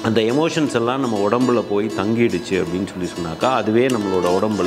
அந்த எமோஷன்ஸ் எல்லாம் நம்ம உடம்புல போய் தங்கிடுச்சு அப்படின்னு சொல்லி சொன்னாக்கா அதுவே நம்மளோட உடம்புல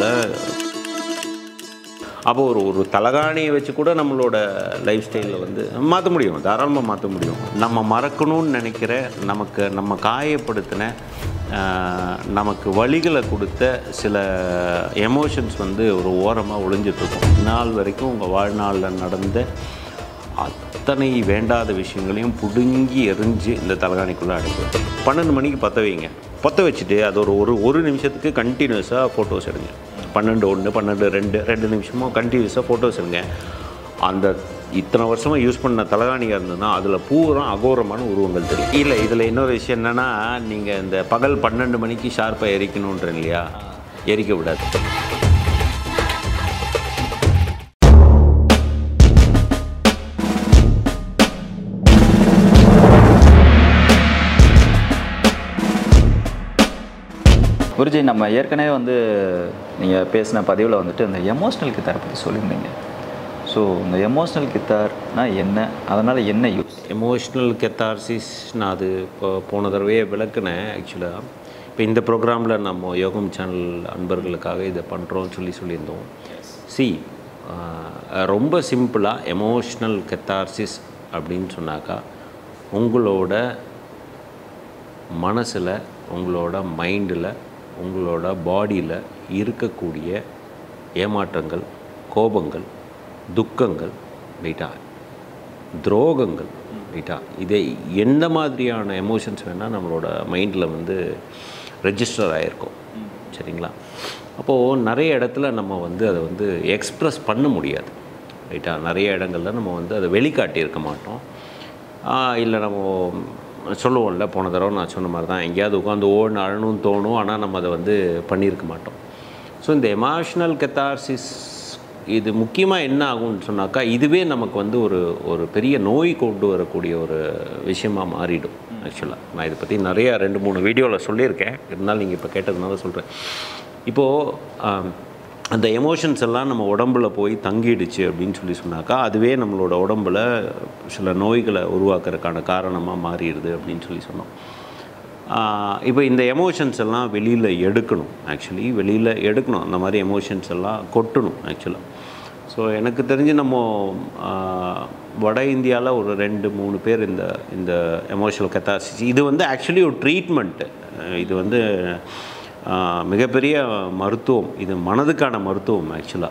அப்போ ஒரு ஒரு தலகாணியை வச்சு கூட நம்மளோட லைஃப் ஸ்டைலில் வந்து மாற்ற முடியும் தாராளமாக மாற்ற முடியும் நம்ம மறக்கணும்னு நினைக்கிற நமக்கு நம்ம காயப்படுத்தின ஆஹ், நமக்கு வழிகளை கொடுத்த சில எமோஷன்ஸ் வந்து ஒரு ஓரமாக ஒளிஞ்சிட்ருக்கும் நாள் வரைக்கும் உங்கள் வாழ்நாளில் நடந்த அத்தனை வேண்டாத விஷயங்களையும் பிடுங்கி எரிஞ்சு இந்த தலகாணிக்குள்ளே அடைக்கும் பன்னெண்டு மணிக்கு பற்ற வைங்க பற்ற வச்சுட்டு அது ஒரு ஒரு ஒரு நிமிஷத்துக்கு கண்டினியூஸாக ஃபோட்டோஸ் எடுங்க பன்னெண்டு ஒன்று பன்னெண்டு ரெண்டு ரெண்டு நிமிஷமும் கண்டினியூஸாக ஃபோட்டோஸ் எடுங்க அந்த இத்தனை வருஷமாக யூஸ் பண்ண தலகாணியாக இருந்ததுன்னா அதில் பூரா அகோரமான உருவங்கள் தெரியும் இல்லை இதில் இன்னொரு விஷயம் என்னென்னா நீங்கள் இந்த பகல் பன்னெண்டு மணிக்கு ஷார்ப்பாக எரிக்கணுன்றேன் இல்லையா எரிக்க விடாது குருஜி நம்ம ஏற்கனவே வந்து நீங்கள் பேசின பதிவில் வந்துட்டு அந்த எமோஷ்னல் கித்தாரை பற்றி சொல்லியிருந்தீங்க ஸோ இந்த எமோஷ்னல் கித்தார்னா என்ன அதனால் என்ன யூஸ் எமோஷ்னல் கெத்தார்சிஸ் நான் அது இப்போ போன தடவையே விளக்குனேன் ஆக்சுவலாக இப்போ இந்த ப்ரோக்ராமில் நம்ம யோகம் சேனல் அன்பர்களுக்காக இதை பண்ணுறோம்னு சொல்லி சொல்லியிருந்தோம் சி ரொம்ப சிம்பிளாக எமோஷ்னல் கெத்தார்சிஸ் அப்படின்னு சொன்னாக்கா உங்களோட மனசில் உங்களோட மைண்டில் உங்களோட பாடியில் இருக்கக்கூடிய ஏமாற்றங்கள் கோபங்கள் துக்கங்கள் ரைட்டா துரோகங்கள் ரைட்டா இதை எந்த மாதிரியான எமோஷன்ஸ் வேணால் நம்மளோட மைண்டில் வந்து ரெஜிஸ்டர் ஆகிருக்கும் சரிங்களா அப்போது நிறைய இடத்துல நம்ம வந்து அதை வந்து எக்ஸ்ப்ரெஸ் பண்ண முடியாது ரைட்டா நிறைய இடங்கள்ல நம்ம வந்து அதை வெளிக்காட்டியிருக்க மாட்டோம் இல்லை நம்ம சொல்லுவோம்ல போன தடவை நான் சொன்ன மாதிரி தான் எங்கேயாவது உட்காந்து ஓடுன்னு அழணும்னு தோணும் ஆனால் நம்ம அதை வந்து பண்ணியிருக்க மாட்டோம் ஸோ இந்த எமோஷ்னல் கெத்தார்சிஸ் இது முக்கியமாக என்ன ஆகும்னு சொன்னாக்கா இதுவே நமக்கு வந்து ஒரு ஒரு பெரிய நோய் கொண்டு வரக்கூடிய ஒரு விஷயமா மாறிடும் ஆக்சுவலாக நான் இதை பற்றி நிறையா ரெண்டு மூணு வீடியோவில் சொல்லியிருக்கேன் இருந்தாலும் நீங்கள் இப்போ கேட்டதுனால சொல்கிறேன் இப்போது அந்த எமோஷன்ஸ் எல்லாம் நம்ம உடம்புல போய் தங்கிடுச்சு அப்படின்னு சொல்லி சொன்னாக்கா அதுவே நம்மளோட உடம்புல சில நோய்களை உருவாக்குறதுக்கான காரணமாக மாறிடுது அப்படின்னு சொல்லி சொன்னோம் ஆஹ் இப்போ இந்த எமோஷன்ஸ் எல்லாம் வெளியில் எடுக்கணும் ஆக்சுவலி வெளியில் எடுக்கணும் அந்த மாதிரி எமோஷன்ஸ் எல்லாம் கொட்டணும் ஆக்சுவலாக ஸோ எனக்கு தெரிஞ்சு நம்ம ஆஹ், வட இந்தியாவில் ஒரு ரெண்டு மூணு பேர் இந்த இந்த எமோஷனல் கெத்தாசிஸ் இது வந்து ஆக்சுவலி ஒரு ட்ரீட்மெண்ட்டு இது வந்து ஆஹ், மிகப்பெரிய மருத்துவம் இது மனதுக்கான மருத்துவம்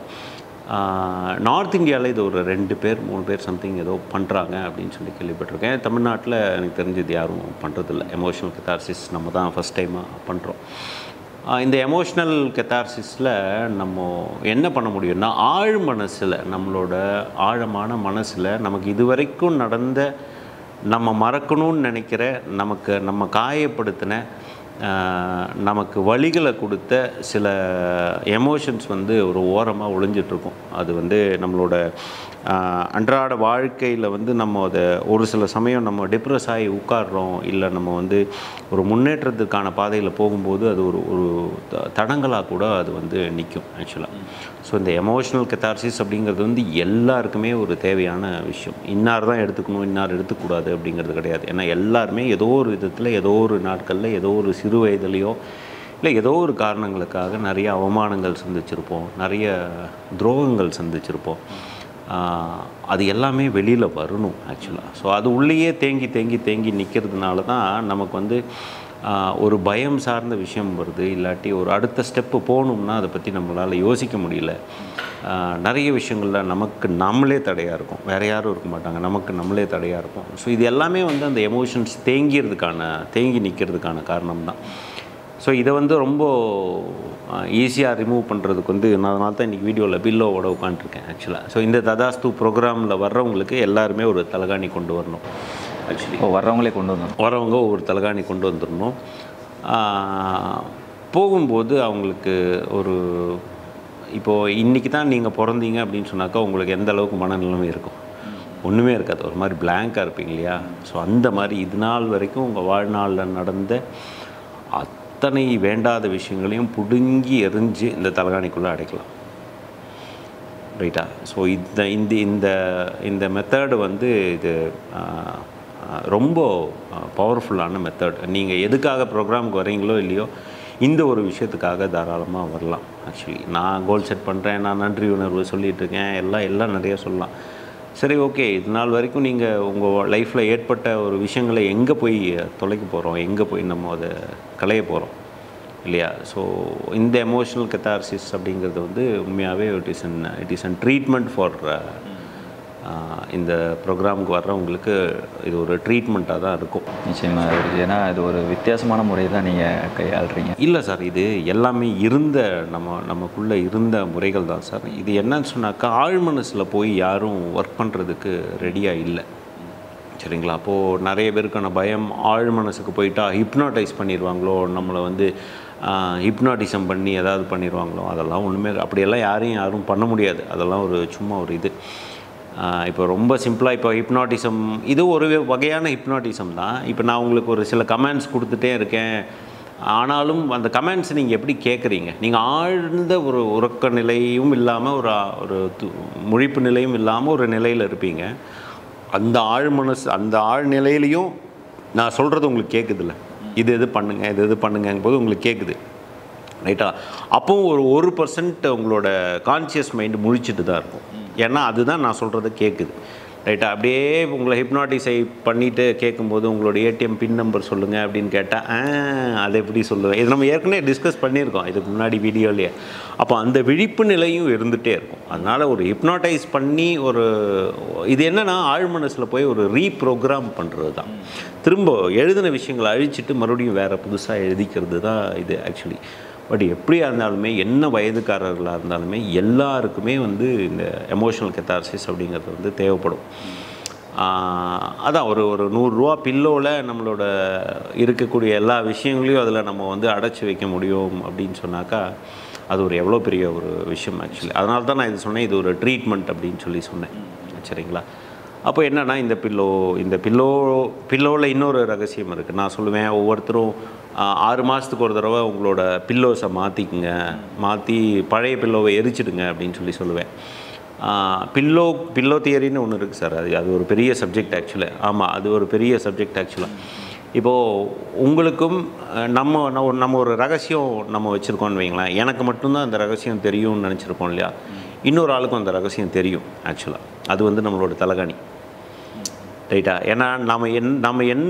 ஆக்சுவலாக நார்த் இந்தியாவில் இது ஒரு ரெண்டு பேர் மூணு பேர் சம்திங் ஏதோ பண்ணுறாங்க அப்படின்னு சொல்லி கேள்விப்பட்டிருக்கேன் தமிழ்நாட்டில் எனக்கு தெரிஞ்சது யாரும் பண்ணுறதில்ல எமோஷனல் கெத்தார்சிஸ் நம்ம தான் ஃபஸ்ட் டைமாக பண்ணுறோம் இந்த எமோஷ்னல் கெத்தார்சிஸில் நம்ம என்ன பண்ண முடியும்னா ஆழ் மனசில் நம்மளோட ஆழமான மனசில் நமக்கு இதுவரைக்கும் நடந்த நம்ம மறக்கணும்னு நினைக்கிற நமக்கு நம்ம காயப்படுத்தின ஆஹ், நமக்கு வழிகளை கொடுத்த சில எமோஷன்ஸ் வந்து ஒரு ஓரமாக ஒளிஞ்சிட்ருக்கும் அது வந்து நம்மளோட ஆஹ், அன்றாட வாழ்க்கையில் வந்து நம்ம அதை ஒரு சில சமயம் நம்ம டிப்ரெஸ் ஆகி உட்கார்றோம் இல்லை நம்ம வந்து ஒரு முன்னேற்றத்துக்கான பாதையில் போகும்போது அது ஒரு ஒரு த- தடங்கலாக கூட அது வந்து நிற்கும் ஆக்சுவலாக ஸோ இந்த எமோஷனல் கெத்தார்சிஸ் அப்படிங்கிறது வந்து எல்லாருக்குமே ஒரு தேவையான விஷயம் இன்னார் தான் எடுத்துக்கணும் இன்னார் எடுத்துக்கூடாது அப்படிங்கிறது கிடையாது ஏன்னா எல்லாருமே ஏதோ ஒரு விதத்தில் ஏதோ ஒரு நாட்களில் ஏதோ ஒரு சிறு வயதுலேயோ இல்லை ஏதோ ஒரு காரணங்களுக்காக நிறைய அவமானங்கள் சந்திச்சிருப்போம் நிறைய துரோகங்கள் சந்திச்சிருப்போம் ஆஹ் அது எல்லாமே வெளியில் வரணும் ஆக்சுவலாக ஸோ அது உள்ளேயே தேங்கி தேங்கி தேங்கி நிற்கிறதுனால தான் நமக்கு வந்து ஆஹ் ஒரு பயம் சார்ந்த விஷயம் வருது இல்லாட்டி ஒரு அடுத்த ஸ்டெப்பு போகணும்னா அதை பற்றி நம்மளால் யோசிக்க முடியல ஆஹ் நிறைய விஷயங்களில் நமக்கு நம்மளே தடையாக இருக்கும் வேறு யாரும் இருக்க மாட்டாங்க நமக்கு நம்மளே தடையாக இருக்கும் ஸோ இது எல்லாமே வந்து அந்த எமோஷன்ஸ் தேங்கிறதுக்கான தேங்கி நிற்கிறதுக்கான காரணம் தான் ஸோ இதை வந்து ரொம்ப ஈஸியாக ரிமூவ் பண்ணுறதுக்கு வந்து நான் அதனால தான் இன்றைக்கி வீடியோவில் பில்லோவோட உட்காந்துருக்கேன் ஆக்சுவலாக ஸோ இந்த ததாஸ்து ப்ரோக்ராமில் வர்றவங்களுக்கு எல்லாருமே ஒரு தலகாணி கொண்டு வரணும் ஆக்சுவலி இப்போ வர்றவங்களே கொண்டு வந்தோம் வரவங்க ஒரு தலகாணி கொண்டு வந்துடணும் ஆஹ், போகும்போது அவங்களுக்கு ஒரு இப்போது இன்றைக்கி தான் நீங்கள் பிறந்தீங்க அப்படின்னு சொன்னாக்கா உங்களுக்கு எந்த அளவுக்கு மனநிலைமை இருக்கும் ஒன்றுமே இருக்காது ஒரு மாதிரி பிளாங்காக இருப்பீங்க இல்லையா ஸோ அந்த மாதிரி இது நாள் வரைக்கும் உங்கள் வாழ்நாளில் நடந்த அத்தனை வேண்டாத விஷயங்களையும் பிடுங்கி எறிஞ்சு இந்த தலகாணிக்குள்ளே அடைக்கலாம் ரைட்டா ஸோ இந்த இந்த இந்த இந்த மெத்தடு வந்து இது ரொம்ப பவர்ஃபுல்லான மெத்தட் நீங்கள் எதுக்காக ப்ரோக்ராமுக்கு வரீங்களோ இல்லையோ இந்த ஒரு விஷயத்துக்காக தாராளமாக வரலாம் ஆக்சுவலி நான் கோல் செட் பண்ணுறேன் நான் நன்றி உணர்வு சொல்லிட்டு இருக்கேன் எல்லாம் எல்லாம் நிறைய சொல்லலாம் சரி ஓகே இது நாள் வரைக்கும் நீங்கள் உங்கள் லைஃப்பில் ஏற்பட்ட ஒரு விஷயங்களை எங்கே போய் தொலைக்க போகிறோம் எங்கே போய் நம்ம அதை களைய போகிறோம் இல்லையா ஸோ இந்த எமோஷனல் கெத்தார்சிஸ் அப்படிங்கிறது வந்து உண்மையாகவே it is an it is an treatment for இந்த ப்ரோக்ராமுக்கு வர்றவங்களுக்கு இது ஒரு ட்ரீட்மெண்ட்டாக தான் இருக்கும் நிச்சயமாக குருஜி ஏன்னா இது ஒரு வித்தியாசமான முறை தான் நீங்கள் கையாளுறீங்க இல்லை சார் இது எல்லாமே இருந்த நம்ம நமக்குள்ளே இருந்த முறைகள் தான் சார் இது என்னன்னு சொன்னாக்கா ஆழ்மனசில் போய் யாரும் ஒர்க் பண்ணுறதுக்கு ரெடியாக இல்லை சரிங்களா அப்போது நிறைய பேருக்கான பயம் ஆழ் மனசுக்கு போயிட்டா ஹிப்னாட்டைஸ் பண்ணிடுவாங்களோ நம்மளை வந்து ஹிப்னாட்டிசம் பண்ணி ஏதாவது பண்ணிடுவாங்களோ அதெல்லாம் ஒன்றுமே அப்படியெல்லாம் யாரையும் யாரும் பண்ண முடியாது அதெல்லாம் ஒரு சும்மா ஒரு இது ஆஹ் இப்போ ரொம்ப சிம்பிளாக இப்போ ஹிப்னாட்டிசம் இது ஒரு வகையான ஹிப்னாட்டிசம் தான் இப்போ நான் உங்களுக்கு ஒரு சில கமெண்ட்ஸ் கொடுத்துட்டே இருக்கேன் ஆனாலும் அந்த கமெண்ட்ஸ் நீங்கள் எப்படி கேட்குறீங்க நீங்கள் ஆழ்ந்த ஒரு உறக்க நிலையும் இல்லாமல் ஒரு ஆ- ஒரு து- முழிப்பு நிலையும் இல்லாமல் ஒரு நிலையில் இருப்பீங்க அந்த ஆழ் மனசு அந்த ஆழ் நிலையிலையும் நான் சொல்கிறது உங்களுக்கு கேட்குதுல்ல இது இது பண்ணுங்க இது இது பண்ணுங்கும் போது உங்களுக்கு கேட்குது ரைட்டா அப்பவும் ஒரு ஒரு பர்சன்ட் உங்களோட கான்சியஸ் மைண்டு முழிச்சிட்டு தான் இருக்கும் ஏன்னா அதுதான் நான் சொல்கிறத கேட்குது ரைட்டா அப்படியே உங்களை ஹிப்னாட்டிசை பண்ணிவிட்டு கேட்கும்போது உங்களோட ஏடிஎம் பின் நம்பர் சொல்லுங்கள் அப்படின்னு கேட்டால் ஆ அதை எப்படி சொல்லுவேன் இது நம்ம ஏற்கனவே டிஸ்கஸ் பண்ணியிருக்கோம் இதுக்கு முன்னாடி வீடியோலேயே அப்போ அந்த விழிப்பு நிலையும் இருந்துகிட்டே இருக்கும் அதனால் ஒரு ஹிப்னாட்டைஸ் பண்ணி ஒரு இது என்னென்னா ஆழ்மனசில் போய் ஒரு ரீப்ரோக்ராம் பண்ணுறது தான் திரும்ப எழுதின விஷயங்களை அழிச்சிட்டு மறுபடியும் வேறு புதுசாக எழுதிக்கிறது தான் இது ஆக்சுவலி பட் எப்படியா இருந்தாலுமே என்ன வயதுக்காரர்களாக இருந்தாலுமே எல்லாருக்குமே வந்து இந்த எமோஷனல் கெத்தார்சிஸ் அப்படிங்கிறது வந்து தேவைப்படும் ஆஹ் அதான் ஒரு ஒரு நூறுரூவா பில்லோவில் நம்மளோட இருக்கக்கூடிய எல்லா விஷயங்களையும் அதில் நம்ம வந்து அடைச்சி வைக்க முடியும் அப்படின்னு சொன்னாக்கா அது ஒரு எவ்வளோ பெரிய ஒரு விஷயம் ஆக்சுவலி அதனால தான் நான் இது சொன்னேன் இது ஒரு ட்ரீட்மெண்ட் அப்படின்னு சொல்லி சொன்னேன் சரிங்களா அப்போ என்னன்னா இந்த பில்லோ இந்த பில்லோ பில்லோவில் இன்னொரு ரகசியம் இருக்குது நான் சொல்லுவேன் ஒவ்வொருத்தரும் ஆஹ், ஆறு மாதத்துக்கு ஒரு தடவை உங்களோட பில்லோஸை மாற்றிக்குங்க மாற்றி பழைய பில்லோவை எரிச்சிடுங்க அப்படின்னு சொல்லி சொல்லுவேன் பில்லோ பில்லோ தியரின்னு ஒன்று இருக்குது சார் அது அது ஒரு பெரிய சப்ஜெக்ட் ஆக்சுவலி ஆமாம் அது ஒரு பெரிய சப்ஜெக்ட் ஆக்சுவலாக இப்போது உங்களுக்கும் அஹ், நம்ம நம்ம ஒரு- நம்ம ஒரு ரகசியம் நம்ம வச்சுருக்கோம்னு வைங்களேன் எனக்கு மட்டும்தான் அந்த ரகசியம் தெரியும்னு நினச்சிருக்கோம் இல்லையா இன்னொரு ஆளுக்கும் அந்த ரகசியம் தெரியும் ஆக்சுவலாக அது வந்து நம்மளோட தலகாணி ரைட்டா ஏன்னா நம்ம என் நம்ம என்ன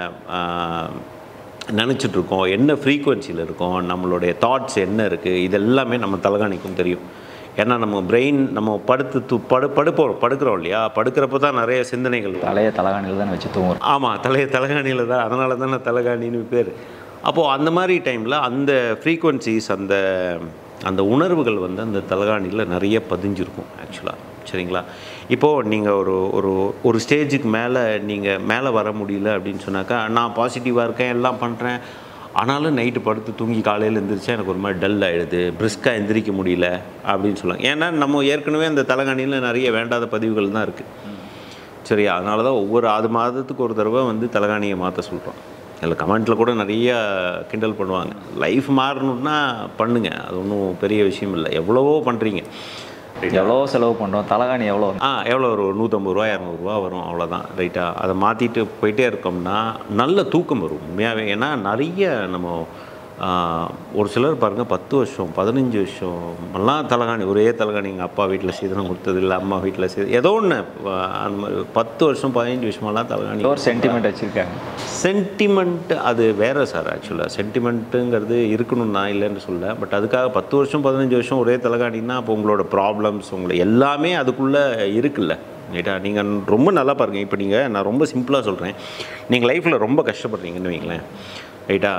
நினச்சிட்ருக்கோம் என்ன ஃப்ரீக்குவென்சியில் இருக்கோம் நம்மளுடைய தாட்ஸ் என்ன இருக்குது இது எல்லாமே நம்ம தலகாணிக்கும் தெரியும் ஏன்னா நம்ம பிரெயின் நம்ம படுத்து து படு படுப்போம் படுக்கிறோம் இல்லையா படுக்கிறப்ப தான் நிறைய சிந்தனைகள் வரும். தலையை தலைகாணியில் தான் வச்சு தூங்குறோம் ஆமாம் தலைய தலகாணியில் தான் அதனால தானே தலகாணின்னு பேர் அப்போது அந்த மாதிரி டைமில் அந்த ஃப்ரீக்குவென்சிஸ் அந்த அந்த உணர்வுகள் வந்து அந்த தலகாணியில் நிறைய பதிஞ்சிருக்கும் ஆக்சுவலாக சரிங்களா இப்போது நீங்கள் ஒரு ஒரு ஒரு ஸ்டேஜுக்கு மேலே நீங்கள் மேலே வர முடியல அப்படின்னு சொன்னாக்கா நான் பாசிட்டிவாக இருக்கேன் எல்லாம் பண்ணுறேன் ஆனாலும் நைட்டு படுத்து தூங்கி காலையில் எந்திரிச்சா எனக்கு ஒரு மாதிரி டல் ஆகிடுது பிரிஸ்காக எந்திரிக்க முடியல அப்படின்னு சொல்லுவாங்க ஏன்னா நம்ம ஏற்கனவே அந்த தலகாணியில் நிறைய வேண்டாத பதிவுகள் தான் இருக்குது சரியா அதனால தான் ஒவ்வொரு ஆறு மாதத்துக்கு ஒரு தடவை வந்து தலகாணியை மாற்ற சொல்கிறோம் அதில் கமெண்ட்டில் கூட நிறைய கிண்டல் பண்ணுவாங்க லைஃப் மாறணும்னா பண்ணுங்க அது ஒன்றும் பெரிய விஷயம் இல்லை எவ்வளவோ பண்ணுறீங்க எவ்வளோ செலவு பண்ணுறோம் தலைகாணி எவ்வளோ ஆ எவ்வளோ ஒரு நூற்றம்பது ரூபா இரநூறுவா வரும் அவ்வளோதான் ரைட்டா அதை மாற்றிட்டு போயிட்டே இருக்கோம்னா நல்ல தூக்கம் வரும் உண்மையாகவே ஏன்னா நிறைய நம்ம ஆ, ஒரு சிலர் பாருங்கள் பத்து வருஷம் பதினஞ்சு வருஷம் எல்லாம் தலகாணி ஒரே தலகாணி எங்கள் அப்பா வீட்டில் சீதனம் கொடுத்தது இல்லை அம்மா வீட்டில் சீ ஏதோ ஒன்று அந்த மாதிரி பத்து வருஷம் பதினஞ்சு வருஷமெல்லாம் தலகாணி ஒரு சென்டிமெண்ட் வச்சுருக்காங்க சென்டிமெண்ட் அது வேறு சார் ஆக்சுவலாக சென்டிமெண்ட்டுங்கிறது இருக்கணும் நான் இல்லைன்னு சொல்ல பட் அதுக்காக பத்து வருஷம் பதினஞ்சு வருஷம் ஒரே தலகாணின்னா அப்போ உங்களோட ப்ராப்ளம்ஸ் உங்களை எல்லாமே அதுக்குள்ளே இருக்குல்ல ரைட்டா நீங்கள் ரொம்ப நல்லா பாருங்கள் இப்போ நீங்கள் நான் ரொம்ப சிம்பிளாக சொல்கிறேன் நீங்கள் லைஃப்பில் ரொம்ப கஷ்டப்படுறீங்கன்னு வைங்களேன் ரைட்டா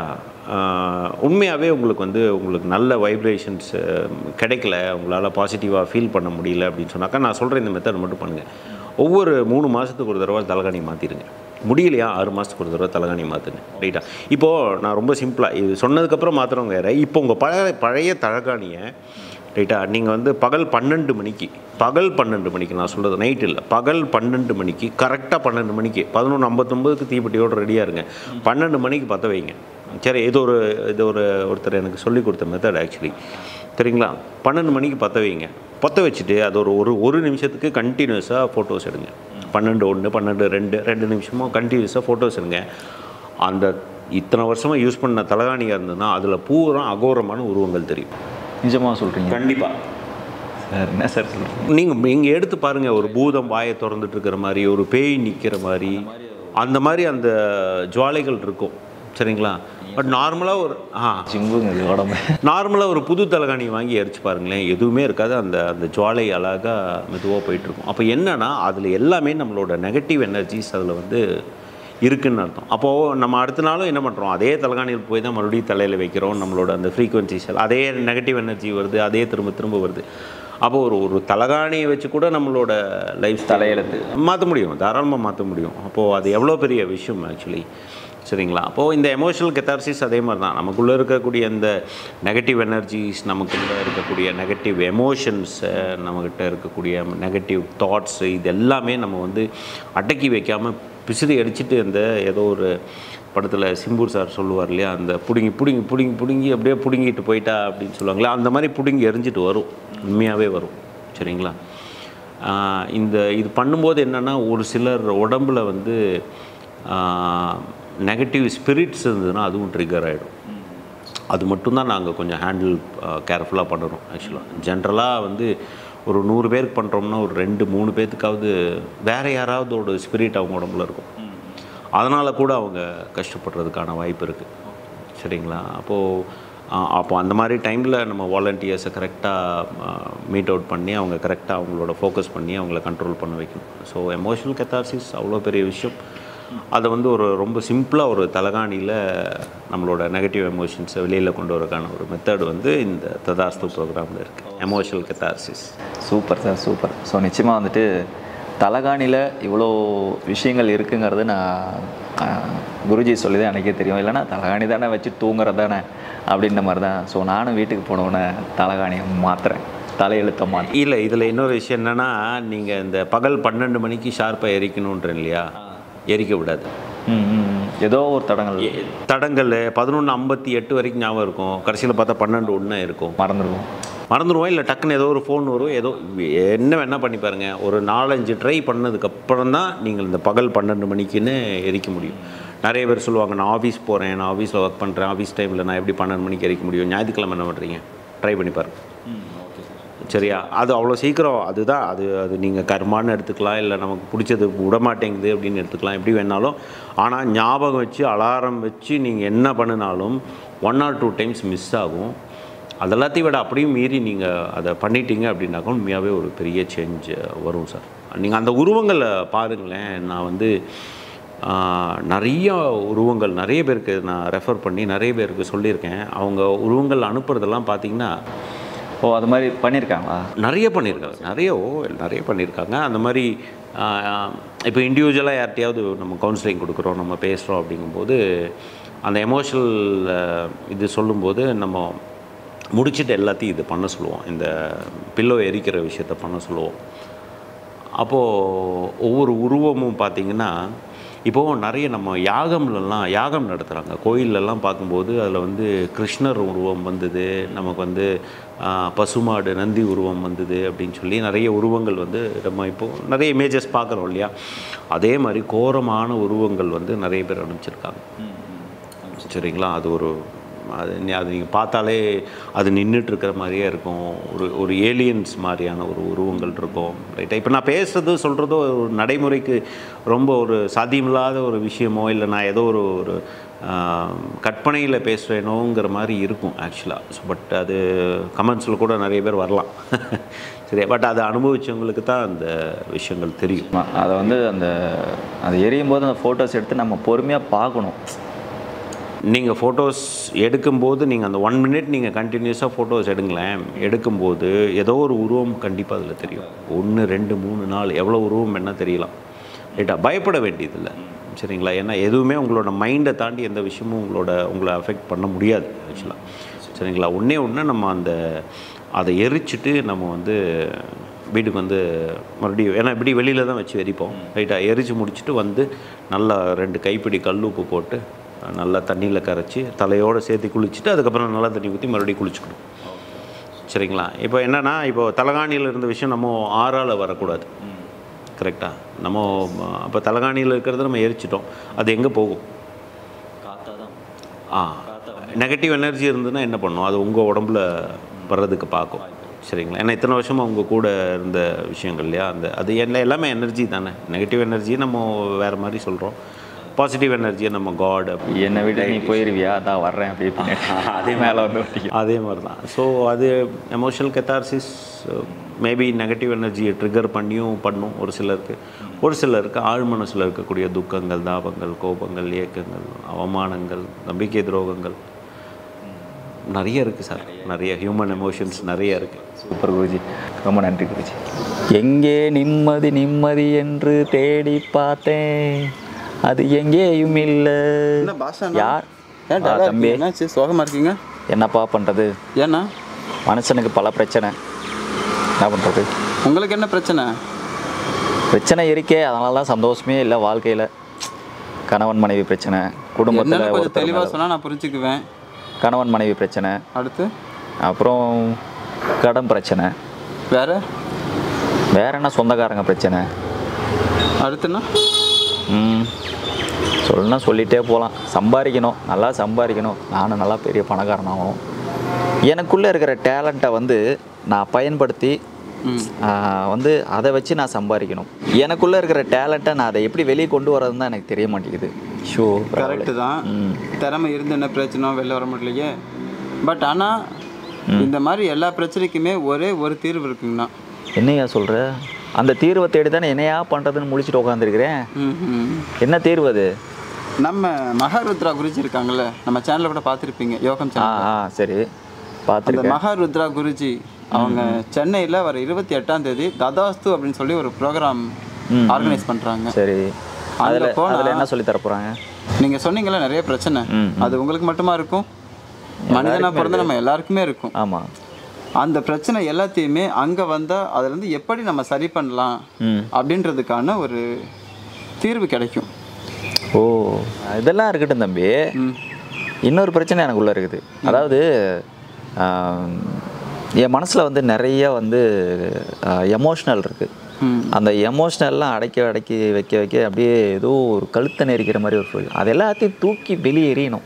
உண்மையாகவே உங்களுக்கு வந்து உங்களுக்கு நல்ல வைப்ரேஷன்ஸ் கிடைக்கல உங்களால் பாசிட்டிவாக ஃபீல் பண்ண முடியல அப்படின்னு சொன்னாக்கா நான் சொல்கிற இந்த மெத்தட் மட்டும் பண்ணுங்கள் ஒவ்வொரு மூணு மாதத்துக்கு ஒரு தடவை தலகாணி மாற்றிடுங்க முடியலையா ஆறு மாதத்துக்கு ஒரு தடவை தலகாணி மாற்றுங்க ரைட்டா இப்போது நான் ரொம்ப சிம்பிளாக இது சொன்னதுக்கப்புறம் மாத்திரம் வேறு இப்போ உங்கள் பழைய பழைய தலகாணியை ரைட்டா நீங்கள் வந்து பகல் பன்னெண்டு மணிக்கு பகல் பன்னெண்டு மணிக்கு நான் சொல்கிறது நைட் இல்லை பகல் பன்னெண்டு மணிக்கு கரெக்டாக பன்னெண்டு மணிக்கு பதினொன்று ஐம்பத்தொம்பதுக்கு தீப்பெட்டியோடு ரெடியாக இருங்க பன்னெண்டு மணிக்கு பற்ற வைங்க சரி இது ஒரு இது ஒரு ஒருத்தர் எனக்கு சொல்லி கொடுத்த மெத்தட் ஆக்சுவலி சரிங்களா பன்னெண்டு மணிக்கு பற்ற வைங்க பற்ற வச்சுட்டு அது ஒரு ஒரு ஒரு நிமிஷத்துக்கு கண்டினியூஸாக ஃபோட்டோஸ் எடுங்க பன்னெண்டு ஒன்று பன்னெண்டு ரெண்டு ரெண்டு நிமிஷமும் கண்டினியூஸாக ஃபோட்டோஸ் எடுங்க அந்த இத்தனை வருஷமாக யூஸ் பண்ண தலகாணியாக இருந்ததுன்னா அதில் பூரா அகோரமான உருவங்கள் தெரியும் நிஜமாக சொல்கிறீங்க கண்டிப்பாக சார் என்ன சார் சொல்கிறீங்க நீங்கள் நீங்கள் எடுத்து பாருங்கள் ஒரு பூதம் வாயை திறந்துட்டு இருக்கிற மாதிரி ஒரு பேய் நிற்கிற மாதிரி அந்த மாதிரி அந்த ஜுவாலைகள் இருக்கும் சரிங்களா பட் நார்மலாக ஒரு ஆ ஜிங்குங்க இது உடம்பு நார்மலாக ஒரு புது தலகாணி வாங்கி எரிச்சு பாருங்களேன் எதுவுமே இருக்காது அந்த அந்த ஜுவாலை அழகாக மெதுவாக போயிட்டுருக்கும் அப்போ என்னன்னா அதில் எல்லாமே நம்மளோட நெகட்டிவ் எனர்ஜிஸ் அதில் வந்து இருக்குன்னு அர்த்தம் அப்போது நம்ம அடுத்த நாளும் என்ன பண்ணுறோம் அதே தலகாணியில் போய் தான் மறுபடியும் தலையில் வைக்கிறோம் நம்மளோட அந்த ஃப்ரீக்வன்சிஸ் அதே நெகட்டிவ் எனர்ஜி வருது அதே திரும்ப திரும்ப வருது அப்போ ஒரு ஒரு தலகாணியை வச்சு கூட நம்மளோட லைஃப் தலையெழுத்து. மாற்ற முடியும் தாராளமாக மாற்ற முடியும் அப்போது அது எவ்வளோ பெரிய விஷயம் ஆக்சுவலி சரிங்களா அப்போது இந்த எமோஷனல் கெத்தார்சிஸ் அதே மாதிரி தான் நமக்குள்ளே இருக்கக்கூடிய இந்த நெகட்டிவ் எனர்ஜிஸ் நமக்குள்ளே இருக்கக்கூடிய நெகட்டிவ் எமோஷன்ஸ் நம்மக்கிட்ட இருக்கக்கூடிய நெகட்டிவ் தாட்ஸ் இது எல்லாமே நம்ம வந்து அடக்கி வைக்காமல் பிசிறி அடிச்சுட்டு அந்த ஏதோ ஒரு படத்தில் சிம்பூர் சார் சொல்லுவார் இல்லையா அந்த பிடுங்கி பிடுங்கி பிடுங்கி பிடுங்கி அப்படியே பிடுங்கிட்டு போயிட்டா அப்படின்னு சொல்லுவாங்களே அந்த மாதிரி பிடுங்கி எரிஞ்சிட்டு வரும் உண்மையாகவே வரும் சரிங்களா ஆஹ் இந்த இது பண்ணும்போது என்னென்னா ஒரு சிலர் உடம்புல வந்து நெகட்டிவ் ஸ்பிரிட்ஸ் இருந்ததுன்னா அதுவும் ட்ரிகர் ஆகிடும் அது மட்டும்தான் நாங்கள் கொஞ்சம் ஹேண்டில் கேர்ஃபுல்லாக பண்ணுறோம் ஆக்சுவலாக ஜென்ரலாக வந்து ஒரு நூறு பேருக்கு பண்ணுறோம்னா ஒரு ரெண்டு மூணு பேர்த்துக்காவது வேறு யாராவது ஒரு ஸ்பிரிட் அவங்க உடம்புல இருக்கும் அதனால் கூட அவங்க கஷ்டப்படுறதுக்கான வாய்ப்பு இருக்குது சரிங்களா அப்போது அப்போ அந்த மாதிரி டைமில் நம்ம வாலண்டியர்ஸை கரெக்டாக மீட் அவுட் பண்ணி அவங்க கரெக்டாக அவங்களோட ஃபோக்கஸ் பண்ணி அவங்கள கண்ட்ரோல் பண்ண வைக்கணும் ஸோ எமோஷனல் கெத்தார்சிஸ் அவ்வளோ பெரிய விஷயம் அதை வந்து ஒரு ரொம்ப சிம்பிளாக ஒரு தலகாணியில் நம்மளோட நெகட்டிவ் எமோஷன்ஸை வெளியில் கொண்டு வரக்கான ஒரு மெத்தட் வந்து இந்த ததாஸ்து ப்ரோக்ராமில் இருக்குது emotional catharsis super sir super so நிச்சயமாக வந்துட்டு தலகாணியில் இவ்வளோ விஷயங்கள் இருக்குங்கிறது நான் ஆஹ், குருஜி சொல்லி தான் எனக்கே தெரியும் இல்லைன்னா தலகாணி தானே வச்சு தூங்குறது தானே அப்படின்ற மாதிரி தான் ஸோ நானும் வீட்டுக்கு போனவுடனே தலகாணியை மாற்றுறேன் தலையெழுத்த மாற்றேன் இல்லை இதில் இன்னொரு விஷயம் என்னென்னா நீங்கள் இந்த பகல் பன்னெண்டு மணிக்கு ஷார்ப்பாக எரிக்கணுன்றேன் இல்லையா எரிக்க விடாது ம் ம், ம். ஏதோ ஒரு தடங்கள் தடங்கள் பதினொன்று ஐம்பத்தி எட்டு வரைக்கும் ஞாபகம் இருக்கும் கடைசியில் பார்த்தா பன்னெண்டு ஒன்று இருக்கும் மறந்துடுவோம் மறந்துடுவோம் இல்லை டக்குன்னு ஏதோ ஒரு ஃபோன் வரும் ஏதோ என்ன வேணால் பண்ணி பாருங்கள் ஒரு நாலஞ்சு ட்ரை பண்ணதுக்கப்புறம் தான் நீங்கள் இந்த பகல் பன்னெண்டு மணிக்குன்னு எரிக்க முடியும் நிறைய பேர் சொல்லுவாங்க நான் ஆஃபீஸ் போகிறேன் நான் ஆஃபீஸில் ஒர்க் பண்ணுறேன் ஆஃபீஸ் டைமில் நான் எப்படி பன்னெண்டு மணிக்கு எரிக்க முடியும் ஞாயிற்றுக்கிழமை என்ன பண்ணுறீங்க ட்ரை பண்ணி பாருங்கள் சரியா அது அவ்வளோ சீக்கிரம் அதுதான் அது அது நீங்கள் கர்மான்னு எடுத்துக்கலாம் இல்லை நமக்கு பிடிச்சது விட மாட்டேங்குது அப்படின்னு எடுத்துக்கலாம் எப்படி வேணாலும் ஆனால் ஞாபகம் வச்சு அலாரம் வச்சு நீங்கள் என்ன பண்ணினாலும் one or two times miss ஆகும் அதெல்லாத்தையும் விட அப்படியும் மீறி நீங்கள் அதை பண்ணிட்டீங்க அப்படின்னாக்கா உண்மையாகவே ஒரு பெரிய சேஞ்ச் வரும் சார் நீங்கள் அந்த உருவங்களை பாருங்களேன் நான் வந்து ஆஹ், நிறைய உருவங்கள் நிறைய பேருக்கு நான் ரெஃபர் பண்ணி நிறைய பேருக்கு சொல்லியிருக்கேன் அவங்க உருவங்கள் அனுப்புறதெல்லாம் பார்த்தீங்கன்னா ஓ அது மாதிரி பண்ணியிருக்காங்களா நிறைய பண்ணியிருக்காங்க நிறைய ஓ நிறைய பண்ணியிருக்காங்க அந்த மாதிரி இப்போ இண்டிவிஜுவலாக யார்கிட்டயாவது நம்ம கவுன்சிலிங் கொடுக்குறோம் நம்ம பேசுகிறோம் அப்படிங்கும்போது அந்த எமோஷனல் இது சொல்லும்போது நம்ம முடிச்சுட்டு எல்லாத்தையும் இது பண்ண சொல்லுவோம் இந்த பில்லோ எரிக்கிற விஷயத்த பண்ண சொல்லுவோம் அப்போது ஒவ்வொரு உருவமும் பார்த்திங்கன்னா இப்போது நிறைய நம்ம யாகம்லலாம் யாகம் நடத்துகிறாங்க கோயில்லலாம் பார்க்கும்போது அதில் வந்து கிருஷ்ணர் உருவம் வந்தது நமக்கு வந்து ஆ, பசுமாடு நந்தி உருவம் வந்தது அப்படின்னு சொல்லி நிறைய உருவங்கள் வந்து நம்ம இப்போது நிறைய இமேஜஸ் பார்க்குறோம் இல்லையா அதே மாதிரி கோரமான உருவங்கள் வந்து நிறைய பேர் அனுப்பிச்சிருக்காங்க சரிங்களா அது ஒரு அது நீ- அது நீங்கள் பார்த்தாலே அது நின்றுட்டு இருக்கிற மாதிரியே இருக்கும் ஒரு ஒரு ஏலியன்ஸ் மாதிரியான ஒரு உருவங்கள் இருக்கும் ரைட்டா இப்போ நான் பேசுறது சொல்கிறதோ ஒரு நடைமுறைக்கு ரொம்ப ஒரு சாத்தியமில்லாத ஒரு விஷயமோ இல்லை நான் ஏதோ ஒரு ஒரு கற்பனையில் பேசுகிறேனோங்கிற மாதிரி இருக்கும் ஆக்சுவலாக பட் அது கமெண்ட்ஸில் கூட நிறைய பேர் வரலாம் சரி பட் அதை அனுபவிச்சவங்களுக்கு தான் அந்த விஷயங்கள் தெரியும் ஆமா, அதை வந்து அந்த அது எரியும் போது அந்த ஃபோட்டோஸ் எடுத்து நம்ம பொறுமையாக பார்க்கணும் நீங்கள் ஃபோட்டோஸ் எடுக்கும்போது நீங்கள் அந்த ஒன் மினிட் நீங்கள் கண்டினியூஸாக ஃபோட்டோஸ் எடுங்களேன் எடுக்கும்போது ஏதோ ஒரு உருவம் கண்டிப்பாக அதில் தெரியும் ஒன்று ரெண்டு மூணு நாலு எவ்வளோ உருவம் என்ன தெரியலாம் ரைட்டா பயப்பட வேண்டியதில்லை சரிங்களா ஏன்னா எதுவுமே உங்களோட மைண்டை தாண்டி எந்த விஷயமும் உங்களோட உங்களை அஃபெக்ட் பண்ண முடியாது ஆக்சுவலாக சரிங்களா ஒன்றே ஒன்று நம்ம அந்த அதை எரிச்சிட்டு நம்ம வந்து வீட்டுக்கு வந்து மறுபடியும் ஏன்னா இப்படி வெளியில் தான் வச்சு எரிப்போம் ரைட்டாக எரிச்சு முடிச்சுட்டு வந்து நல்லா ரெண்டு கைப்பிடி கல் உப்பு போட்டு நல்லா தண்ணியில் கரைச்சி தலையோடு சேர்த்து குளிச்சுட்டு அதுக்கப்புறம் நல்லா தண்ணி ஊற்றி மறுபடியும் குளிச்சுக்கணும் சரிங்களா இப்போ என்னென்னா இப்போ தலகாணியில் இருந்த விஷயம் நம்ம ஆறால் வரக்கூடாது கரெக்டாக நம்ம அப்போ தலகாணியில் இருக்கிறத நம்ம எரிச்சிட்டோம் அது எங்கே போகும் ஆ நெகட்டிவ் எனர்ஜி இருந்ததுன்னா என்ன பண்ணும் அது உங்கள் உடம்புல வர்றதுக்கு பார்க்கும் சரிங்களா ஏன்னா இத்தனை வருஷமாக உங்கள் கூட இருந்த விஷயங்கள் இல்லையா அந்த அது எல்லா எல்லாமே எனர்ஜி தானே நெகட்டிவ் எனர்ஜி நம்ம வேறு மாதிரி சொல்கிறோம் பாசிட்டிவ் எனர்ஜியை நம்ம காட் என்னை விட நீ போயிருவியா அதான் வர்றேன் அப்படி அதே மேலே வந்து ஒட்டிக்கும் அதே மாதிரி தான் ஸோ அது எமோஷனல் கெத்தார்சிஸ் மேபி நெகட்டிவ் எனர்ஜியை ட்ரிகர் பண்ணியும் பண்ணும் ஒரு சிலருக்கு ஒரு சிலருக்கு ஆழ் மனசில் இருக்கக்கூடிய துக்கங்கள் தாபங்கள் கோபங்கள் ஏக்கங்கள் அவமானங்கள் நம்பிக்கை துரோகங்கள் நிறைய இருக்குது சார் நிறைய ஹியூமன் எமோஷன்ஸ் நிறைய இருக்குது சூப்பர் குருஜி ரொம்ப நன்றி குருஜி எங்கே நிம்மதி நிம்மதி என்று தேடி பார்த்தேன் அது எங்கேயும் இல்லை என்ன பாஷா யார் ஏன் ஆ, டல்லா தம்பி இருக்கீங்க? என்னாச்சு சோகமாக இருக்கீங்க என்னப்பா பண்ணுறது ஏண்ணா மனுஷனுக்கு பல பிரச்சனை என்ன பண்ணுறது உங்களுக்கு என்ன பிரச்சனை பிரச்சனை இருக்கே அதனால தான் சந்தோஷமே இல்லை வாழ்க்கையில் கணவன் மனைவி பிரச்சனை குடும்பத்தில் என்னன்னு கொஞ்சம் ஒருத்தர் தெளிவாக மேல- சொன்னால் நான் புரிஞ்சுக்குவேன் கணவன் மனைவி பிரச்சனை அடுத்து அப்புறம் கடன் பிரச்சனை வேற வேற என்ன சொந்தக்காரங்க பிரச்சனை அடுத்துண்ணா ம் சொல்லணும்னா சொல்லிகிட்டே போகலாம் சம்பாதிக்கணும் நல்லா சம்பாதிக்கணும் நானும் நல்லா பெரிய பணக்காரனாகணும் எனக்குள்ளே இருக்கிற டேலண்ட்டை வந்து நான் பயன்படுத்தி ம் ஆ, வந்து அதை வச்சு நான் சம்பாதிக்கணும் எனக்குள்ளே இருக்கிற டேலண்ட்டை நான் அதை எப்படி வெளியே கொண்டு வரதுன்னு தான் எனக்கு தெரிய மாட்டேங்குது ஷோ கரெக்டு தான் ம். திறமை இருந்து என்ன பிரச்சனை வெளில வர முடியலையே பட் ஆனால் இந்த மாதிரி எல்லா பிரச்சனைக்குமே ஒரே ஒரு தீர்வு இருக்குங்கண்ணா என்னையா சொல்கிற அந்த தீர்வை தேடி தானே என்னையா பண்ணுறதுன்னு முழிச்சிட்டு உட்காந்துருக்கிறேன் ம் ம் என்ன தீர்வு அது நம்ம மகாருத்ரா குருஜி இருக்காங்கல்ல நம்ம சேனலில் கூட பார்த்துருப்பீங்க யோகம் ஆ சேனல் ஆ சரி அந்த பார்த்துருக்கேன் மகாருத்ரா குருஜி அவங்க சென்னையில் வர இருபத்தி எட்டாம் தேதி ததாஸ்து அப்படின்னு சொல்லி ஒரு ப்ரோக்ராம் ம், ஆர்கனைஸ் பண்ணுறாங்க சரி அதில் போனா- அதில் என்ன சொல்லி தர போகிறாங்க நீங்கள் சொன்னீங்கல்ல நிறைய பிரச்சனை ம், அது உங்களுக்கு மட்டுமா இருக்கும் மனிதனாக பிறந்த நம்ம எல்லாருக்குமே இருக்கும் ஆமாம் அந்த பிரச்சனை எல்லாத்தையுமே அங்கே வந்தால் அதுலேருந்து எப்படி நம்ம சரி பண்ணலாம் ம் அப்படின்றதுக்கான ஒரு தீர்வு கிடைக்கும் ஓ இதெல்லாம் இருக்கட்டும் தம்பி ம் இன்னொரு பிரச்சனை எனக்குள்ளே இருக்குது அதாவது ஆம், என் மனசில் வந்து நிறைய வந்து எமோஷ்னல் இருக்குது ம் அந்த எமோஷ்னல்லாம் அடக்கி அடக்கி வைக்க வைக்க அப்படியே ஏதோ ஒரு கழுத்தை நெரிக்கிற மாதிரி ஒரு ஃபீல் அது எல்லாத்தையும் தூக்கி வெளியே எறியணும்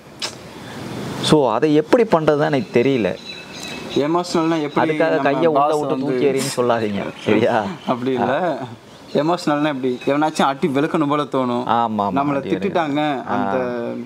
ஸோ அதை எப்படி பண்ணுறது எனக்கு தெரியல எமோஷ்னல்னா எப்படி அதுக்காக நம்ம கையை உள்ள boss விட்டு வந்து- தூக்கி எறின்னு சொல்லாதீங்க சரியா அப்படி இல்லை எமோஷ்னல்னா எப்படி எவனாச்சும் அட்டி வெளுக்கணும் போல தோணும் ஆமாம் ஆமாம் நம்மளை திட்டிட்டாங்க அந்த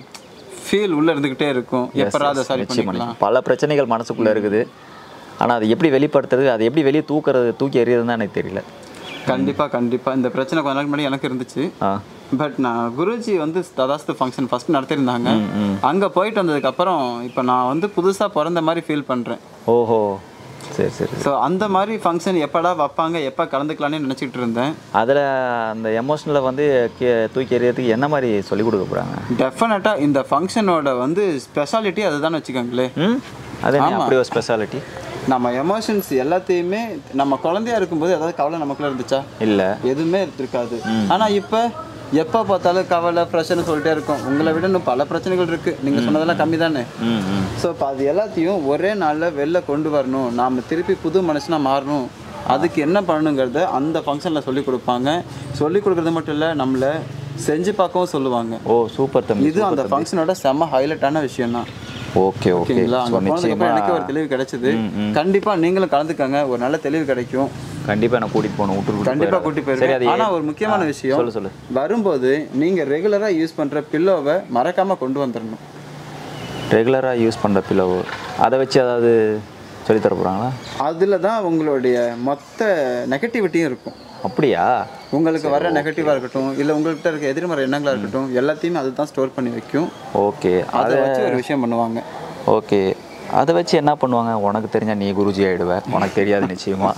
ஃபீல் உள்ள இருந்துகிட்டே இருக்கும் எப்பரா அதை சரி நிச்சயமா, பண்ணிக்கலாம் நிச்சயமா. பல பிரச்சனைகள் மனசுக்குள்ளே இருக்குது ஆனால் அதை எப்படி வெளிப்படுத்துறது அதை எப்படி வெளியே தூக்குறது தூக்கி எறியறதுன்னு தான் எனக்கு தெரியல கண்டிப்பா கண்டிப்பா இந்த பிரச்சனை கொஞ்ச நாளைக்கு முன்னாடி எனக்கு இருந்துச்சு ஆ பட் நான் குருஜி வந்து ததாஸ்து ஃபங்க்ஷன் ஃபர்ஸ்ட் நடத்திருந்தாங்க அங்க போயிட்டு வந்ததுக்கு அப்புறம் இப்போ நான் வந்து புதுசா பிறந்த மாதிரி ஃபீல் பண்றேன் ஓஹோ சரி சரி ஸோ அந்த மாதிரி ஃபங்க்ஷன் எப்படா வைப்பாங்க எப்போ கலந்துக்கலாம்னு நினச்சிக்கிட்டு இருந்தேன் அதில் அந்த எமோஷனலை வந்து கே- தூக்கி எறியறதுக்கு என்ன மாதிரி சொல்லிக் கொடுக்க போகிறாங்க டெஃபினட்டாக இந்த ஃபங்க்ஷனோட வந்து ஸ்பெஷாலிட்டி அதுதான் வச்சுக்கோங்களேன் ம் அது என்ன அப்படி ஒரு ஸ்பெஷாலிட்டி நம்ம எமோஷன்ஸ் எல்லாத்தையுமே நம்ம குழந்தையா இருக்கும்போது ஏதாவது கவலை நமக்குள்ள இருந்துச்சா இல்லை எதுவுமே இருக்காது ஆனா இப்போ எப்போ பார்த்தாலும் கவலை பிரச்சனை சொல்லிட்டே இருக்கும் உங்களை விட இன்னும் பல பிரச்சனைகள் இருக்கு நீங்க சொன்னதெல்லாம் கம்மி தானே ம் ம் ஸோ இப்போ அது எல்லாத்தையும் ஒரே நாளில் வெளில கொண்டு வரணும் நாம் திருப்பி புது மனுஷனாக மாறணும் அதுக்கு என்ன பண்ணணுங்கிறத அந்த ஃபங்க்ஷனில் சொல்லி கொடுப்பாங்க சொல்லி கொடுக்குறது மட்டும் இல்லை நம்மளை செஞ்சு பார்க்கவும் சொல்லுவாங்க ஓ சூப்பர் தம்பி இது அந்த ஃபங்க்ஷனோட செம்ம ஹைலைட்டான விஷயம் தான் ஓகே ஓகே ஓகேங்களா ஸோ அங்கே போனதுக்கு நிச்சயமா அப்புறம் எனக்கு ஒரு தெளிவு கிடைச்சது கண்டிப்பா நீங்களும் கலந்துக்கங்க ஒரு நல்ல தெளிவு கிடைக்கும் கண்டிப்பாக நான் கூட்டிகிட்டு போகணும் விட்டு கண்டிப்பா விட்டு கூட்டி சரி அது போயிருக்கேன் ஆனா ஒரு முக்கியமான விஷயம் சொல்லு சொல்லு வரும்போது நீங்க ரெகுலரா யூஸ் பண்ற பில்லோவை மறக்காம கொண்டு வந்துடணும் ரெகுலராக யூஸ் பண்ணுற பிலோ அதை வச்சு அதாவது சொல்லித் தர போகிறாங்களா அதுல தான் உங்களுடைய மொத்த நெகட்டிவிட்டியும் இருக்கும் அப்படியா உங்களுக்கு வர நெகட்டிவா இருக்கட்டும் இல்ல உங்கள்கிட்ட இருக்க எதிர்மறை எண்ணங்களா இருக்கட்டும் எல்லாத்தையுமே அதுதான் ஸ்டோர் பண்ணி வைக்கும் ஓகே அதை வச்சு ஒரு விஷயம் பண்ணுவாங்க ஓகே அதை வச்சு என்ன பண்ணுவாங்க உனக்கு தெரிஞ்சா நீ குருஜி ஆகிடுவ உனக்கு தெரியாது நிச்சயமா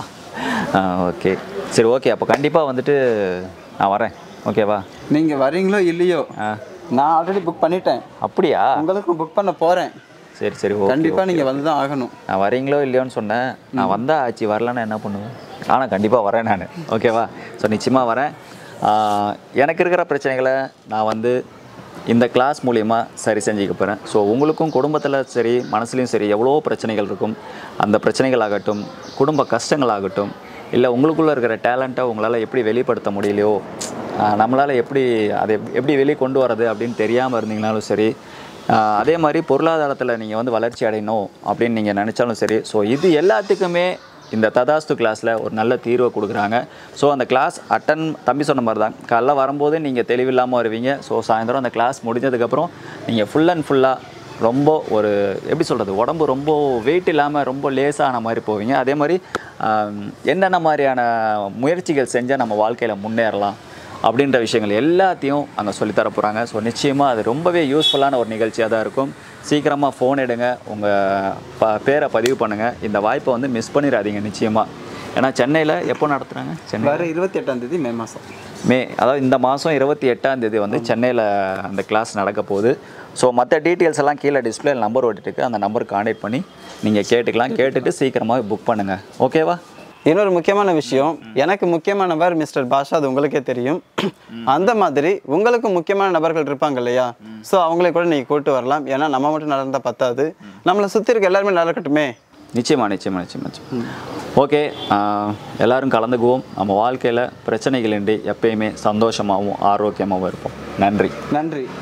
ஓகே சரி ஓகே அப்போ கண்டிப்பாக வந்துட்டு நான் வரேன் ஓகேவா நீங்க வரீங்களோ இல்லையோ ஆ நான் ஆல்ரெடி புக் பண்ணிட்டேன் அப்படியா உங்களுக்கும் புக் பண்ண போறேன் சரி சரி ஓகே கண்டிப்பா நீங்க வந்து தான் ஆகணும் நான் வரீங்களோ இல்லையோன்னு சொன்னேன் நான் வந்தா ஆச்சு வரலன்னா என்ன பண்ணுவேன் ஆனால் கண்டிப்பாக வரேன் நான் ஓகேவா ஸோ நிச்சயமாக வரேன் ஆஹ் எனக்கு இருக்கிற பிரச்சனைகளை நான் வந்து இந்த கிளாஸ் மூலிமா சரி செஞ்சுக்க போகிறேன் ஸோ உங்களுக்கும் குடும்பத்தில் சரி மனசுலையும் சரி எவ்வளோ பிரச்சனைகள் இருக்கும் அந்த பிரச்சனைகள் ஆகட்டும் குடும்ப கஷ்டங்கள் ஆகட்டும் இல்லை உங்களுக்குள்ளே இருக்கிற டேலண்ட்டை உங்களால் எப்படி வெளிப்படுத்த முடியலையோ நம்மளால் எப்படி அதை எப்- எப்படி வெளியே கொண்டு வர்றது அப்படின்னு தெரியாமல் இருந்தீங்கனாலும் சரி ஆஹ் அதே மாதிரி பொருளாதாரத்தில் நீங்கள் வந்து வளர்ச்சி அடையணும் அப்படின்னு நீங்கள் நினச்சாலும் சரி ஸோ இது எல்லாத்துக்குமே இந்த ததாஸ்து கிளாஸில் ஒரு நல்ல தீர்வை கொடுக்குறாங்க ஸோ அந்த கிளாஸ் அட்டன் தம்பி சொன்ன மாதிரி தான் காலைல வரும்போது நீங்கள் தெளிவில்லாமல் வருவீங்க ஸோ சாயந்தரம் அந்த கிளாஸ் முடிஞ்சதுக்கப்புறம் நீங்கள் ஃபுல் அண்ட் ஃபுல்லாக ரொம்ப ஒரு எப்படி சொல்கிறது உடம்பு ரொம்ப வெயிட் இல்லாமல் ரொம்ப லேசான மாதிரி போவீங்க அதே மாதிரி ஆம், என்னென்ன மாதிரியான முயற்சிகள் செஞ்சால் நம்ம வாழ்க்கையில் முன்னேறலாம் அப்படின்ற விஷயங்கள் எல்லாத்தையும் அங்கே சொல்லித்தர போகிறாங்க ஸோ நிச்சயமாக அது ரொம்பவே யூஸ்ஃபுல்லான ஒரு நிகழ்ச்சியாக தான் இருக்கும் சீக்கிரமாக ஃபோன் எடுங்க உங்கள் ப பேரை பதிவு பண்ணுங்கள் இந்த வாய்ப்பை வந்து மிஸ் பண்ணிடாதீங்க நிச்சயமாக ஏன்னா சென்னையில் எப்போ நடத்துகிறாங்க சென்னை வர இருபத்தி எட்டாம் தேதி மே மாதம் மே அதாவது இந்த மாதம் இருபத்தி எட்டாம் தேதி வந்து சென்னையில் அந்த கிளாஸ் நடக்க போகுது ஸோ மற்ற டீட்டெயில்ஸ் எல்லாம் கீழே டிஸ்பிளே நம்பர் ஓட்டிட்டு அந்த நம்பருக்கு கான்டாக்ட் பண்ணி நீங்கள் கேட்டுக்கலாம் கேட்டுட்டு சீக்கிரமாக புக் பண்ணுங்கள் ஓகேவா இன்னொரு முக்கியமான விஷயம் எனக்கு முக்கியமான நபர் மிஸ்டர் பாஷா அது உங்களுக்கே தெரியும் அந்த மாதிரி உங்களுக்கு முக்கியமான நபர்கள் இருப்பாங்க இல்லையா ஸோ அவங்களே கூட நீங்கள் கூட்டு வரலாம் ஏன்னா நம்ம மட்டும் நடந்தா பத்தாது நம்மளை சுற்றி இருக்க எல்லாருமே நடக்கட்டுமே நிச்சயமா நிச்சயமா நிச்சயமா நிச்சயமா ஓகே எல்லாரும் கலந்துக்குவோம் நம்ம வாழ்க்கையில் பிரச்சனைகளின்றி எப்பயுமே சந்தோஷமாகவும் ஆரோக்கியமாகவும் இருப்போம் நன்றி நன்றி